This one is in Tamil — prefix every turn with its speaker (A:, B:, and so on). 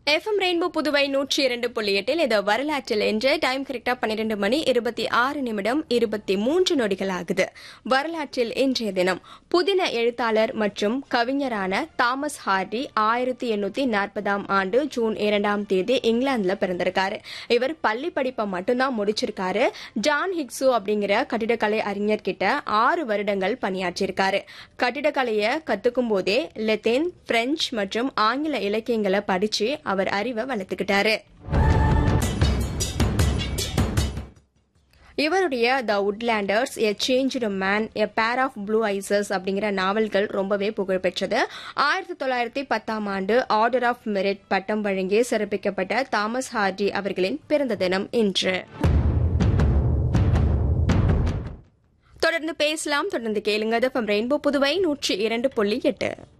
A: எஃப்எம் ரெயின்போ புதுவை நூற்றி இரண்டு புள்ளி எட்டில் இது வரலாற்றில் என்று டைம் கரெக்டா பன்னிரண்டு மணி இருபத்தி ஆறு நிமிடம் இருபத்தி மூன்று நொடிகள் ஆகுது வரலாற்றில் இன்றைய தினம் புதின எழுத்தாளர் மற்றும் கவிஞரான தாமஸ் ஹார்டி ஆயிரத்தி எண்ணூத்தி நாற்பதாம் ஆண்டு ஜூன் இரண்டாம் தேதி இங்கிலாந்துல பிறந்திருக்காரு இவர் பள்ளி படிப்பை மட்டும்தான் முடிச்சிருக்காரு ஜான் ஹிக்ஸு அப்படிங்கிற கட்டிடக்கலை அறிஞர் கிட்ட ஆறு வருடங்கள் பணியாற்றியிருக்காரு கட்டிடக்கலையை கத்துக்கும் போதே லெத்தின் பிரெஞ்சு மற்றும் ஆங்கில இலக்கியங்களை படிச்சு அவர் அறிவை வளர்த்துக்கிட்டாரு இவருடைய த உட்லேண்டர்ஸ் எ change man a pair of blue ஐசஸ் அப்படிங்கிற நாவல்கள் ரொம்பவே புகழ்பெற்றது ஆயிரத்தி தொள்ளாயிரத்தி பத்தாம் ஆண்டு ஆர்டர் ஆஃப் மெரிட் பட்டம் வழங்கி சிறப்பிக்கப்பட்ட தாமஸ் ஹார்டி அவர்களின் பிறந்த தினம் இன்று தொடர்ந்து பேசலாம் தொடர்ந்து கேளுங்க ரெயின்போ புதுவை நூற்றி இரண்டு புள்ளி எட்டு